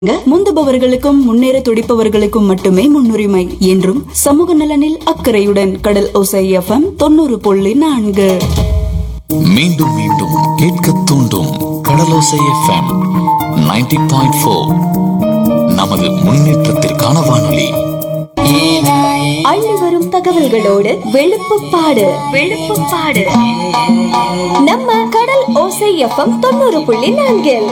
முந்துபவர்களுக்கும் முன்னேற துடிப்பவர்களுக்கும் மட்டுமே முன்னுரிமை என்றும் சமூக நலனில் அக்கறையுடன் கடல் ஓசை எஃப்எம் தொண்ணூறு புள்ளி நான்கு மீண்டும் மீண்டும் கேட்க தூண்டும் கடலோசை எஃப்எம் 90.4 பாயிண்ட் ஃபோர் நமது முன்னேற்றத்திற்கான வானொலி அள்ளி வரும் தகவல்களோடு வெளுப்புப்பாடு வெளுப்புப்பாடு நம்ம கடல் ஓசை எஃப்எம் தொண்ணூறு புள்ளி நான்கில்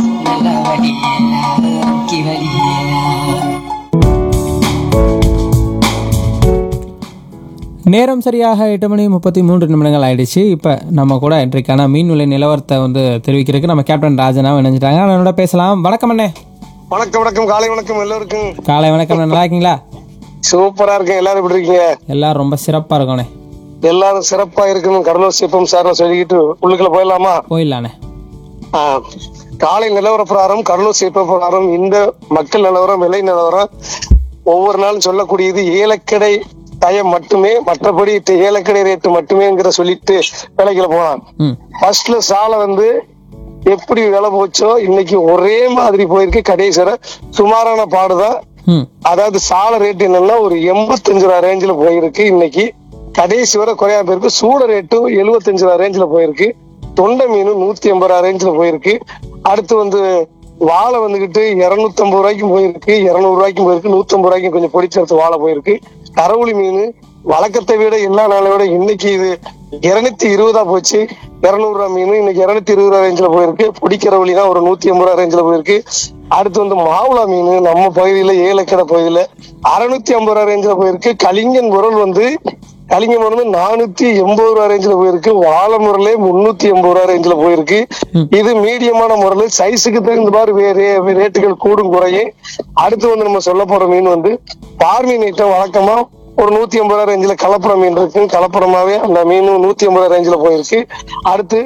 நேரம் சரியாக எட்டு மணி முப்பத்தி மூன்று நிமிடங்கள் ஆயிடுச்சு இப்போ நம்ம கூட இன்றைக்கான மீன் விலை நிலவரத்தை வந்து தெரிவிக்கிறதுக்கு நம்ம கேப்டன் ராஜனா இணைஞ்சிட்டாங்க அவனோட பேசலாம் வணக்கம் அண்ணே வணக்கம் வணக்கம் காலை வணக்கம் எல்லோருக்கும் காலை வணக்கம் அண்ணே. நல்லா இருக்கீங்களா சூப்பரா இருக்கேன் எல்லாரும் எப்படி இருக்கீங்க எல்லாரும் ரொம்ப சிறப்பாக இருக்கோண்ணே எல்லாரும் சிறப்பா இருக்கணும் கடலூர் சிப்பம் சார் சொல்லிக்கிட்டு உள்ளுக்குள்ள போயிடலாமா போயிடலாண்ணே ஆ. காலை நிலவர பிரகாரம் கடலூர் சிப்ப பிரகாரம் இந்த மக்கள் நிலவரம் விலை நிலவரம் ஒவ்வொரு நாளும் சொல்லக்கூடியது ஏலக்கடை டயம் மட்டுமே மற்றபடி ட- ஏலக்கடை ரேட்டு மட்டுமேங்கிற சொல்லிட்டு விலைக்குள்ள போலாம் ம் ஃபர்ஸ்ட்ல சாலை வந்து எப்படி விலை போச்சோ இன்னைக்கு ஒரே மாதிரி போயிருக்கு கடைசி வரை சுமாரான பாடுதான் ம் அதாவது சாலை ரேட் என்னன்னா ஒரு எண்பத்தஞ்சு ரூபா ரேஞ்சில் போயிருக்கு இன்னைக்கு கடைசி வரை குறையா போயிருக்கு சூட ரேட்டும் எழுபத்தஞ்சு ரூபா ரேஞ்சில் போயிருக்கு தொண்டை மீன் நூத்தி எண்பது ரூபா ரேஞ்சில் போயிருக்கு அடுத்து வந்து வாழை வந்துகிட்டு இருநூத்தி ஐம்பது ரூபாய்க்கும் போயிருக்கு இருநூறு ரூபாய்க்கும் போயிருக்கு நூத்தி ஐம்பது ரூபாய்க்கும் கொஞ்சம் பொடிச்செடுத்து வாழை போயிருக்கு கரவுளி மீன் வழக்கத்தை விட எல்லா நாளை விட இன்னைக்கு இது இருநூத்தி இருபதா போச்சு இருநூறு ரூபா மீன் இன்னைக்கு இருநூத்தி இருபது ரூபா ரேஞ்சில் போயிருக்கு பொடிக்கரவுளி தான் ஒரு நூத்தி எண்பது ரூபா ரேஞ்சில் போயிருக்கு அடுத்து வந்து மாவுளா மீன் நம்ம பகுதியில ஏலக்கடை பகுதியில அறுநூத்தி ஐம்பது ரூபா ரேஞ்சில் போயிருக்கு கலிங்கன் பொருள் வந்து கலிங்க மருந்து நானூத்தி எண்பது ரூபா ரேஞ்சில் போயிருக்கு வாழை முரலே முன்னூத்தி எண்பது ரூபா ரேஞ்சில் போயிருக்கு இது மீடியமான முறையில் சைஸுக்கு தகுந்த மாதிரி வேறு ரேட்டுகள் கூடும் குறையும் அடுத்து வந்து நம்ம சொல்ல போற மீன் வந்து பார்மீன் ஐட்டம் வழக்கமா ஒரு நூத்தி எண்பது ரூபா ரேஞ்சில் கலப்பட மீன் இருக்கு கலப்படமாவே அந்த மீன் நூத்தி எண்பது ரூபா ரேஞ்சில் போயிருக்கு அடுத்து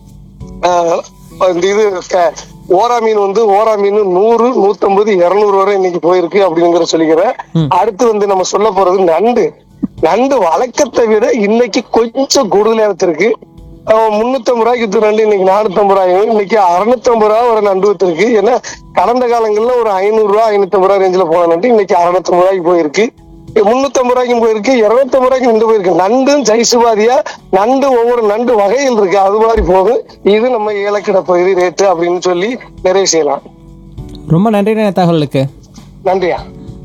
ஆஹ் இந்த இது க- ஓரா மீன் வந்து ஓரா மீன் நூறு நூத்தம்பது இருநூறு வரை இன்னைக்கு போயிருக்கு அப்படிங்கிற சொல்லிக்கிறேன் அடுத்து வந்து நம்ம சொல்ல போறது நண்டு நண்டு வழக்கத்தை விட இன்னைக்கு கொஞ்சம் கூடுதலா இருக்கு முன்னூத்தி ரூபாய்க்கு வித்த நண்டு இன்னைக்கு நானூத்தம்பது ரூபாயும் இன்னைக்கு அறுநூத்தம்பது ரூபா ஒரு நண்டு வித்துருக்கு ஏன்னா கடந்த காலங்கள்ல ஒரு ஐநூறு ரூபா ஐநூத்தம்பது ரூபா ரேஞ்சில் போன நண்டு இன்னைக்கு அறுநூத்தம்பது ரூபாய்க்கு போயிருக்கு முன்னூத்தம்பது ரூபாய்க்கும் போயிருக்கு இருநூத்தம்பது ரூபாய்க்கு நின்று போயிருக்கு நண்டும் சைசுவாதியா நண்டு ஒவ்வொரு நண்டு வகையில் இருக்கு அது மாதிரி போகும் இது நம்ம ஏலக்கிட பகுதி ரேட்டு அப்படின்னு சொல்லி நிறைவு செய்யலாம் ரொம்ப நன்றிண்ணே தகவலுக்கு நன்றியா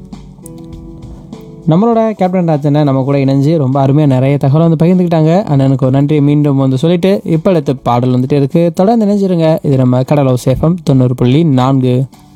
நம்மளோட கேப்டன் ராஜனை நம்ம கூட இணைஞ்சு ரொம்ப அருமையாக நிறைய தகவல் வந்து பகிர்ந்துக்கிட்டாங்க அண்ணனுக்கு ஒரு நன்றியை மீண்டும் வந்து சொல்லிட்டு இப்போ அடுத்த பாடல் வந்துட்டு இருக்கு தொடர்ந்து இணைஞ்சிருங்க இது நம்ம கடலோ சேஃபம் தொண்ணூறு புள்ளி நான்கு